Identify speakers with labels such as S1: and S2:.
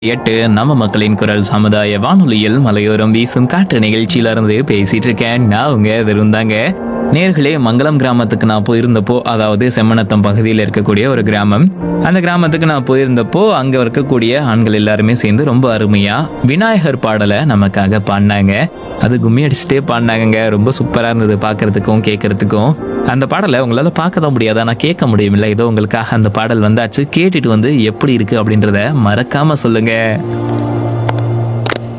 S1: எட்டு நம்ம மக்களின் குரல் சமுதாய வானொலியில் மலையோரம் வீசும் காற்று நிகழ்ச்சியில இருந்து பேசிட்டு இருக்கேன் நான் உங்க விருந்தாங்க நேர்களே மங்களம் கிராமத்துக்கு நான் போயிருந்தப்போ அதாவது செம்மனத்தம் பகுதியில் இருக்கக்கூடிய ஒரு கிராமம் அந்த கிராமத்துக்கு நான் போயிருந்தப்போ அங்க இருக்கக்கூடிய ஆண்கள் எல்லாருமே சேர்ந்து ரொம்ப அருமையா விநாயகர் பாடலை நமக்காக பாடினாங்க அது கும்மி அடிச்சுட்டே பாடினாங்க ரொம்ப சூப்பரா இருந்தது பார்க்கிறதுக்கும் கேட்கறதுக்கும் அந்த பாடலை உங்களால பார்க்க தான் முடியாது ஆனா கேட்க முடியுமில்ல ஏதோ உங்களுக்காக அந்த பாடல் வந்தாச்சு கேட்டுட்டு வந்து எப்படி இருக்கு அப்படின்றத மறக்காம சொல்லுங்க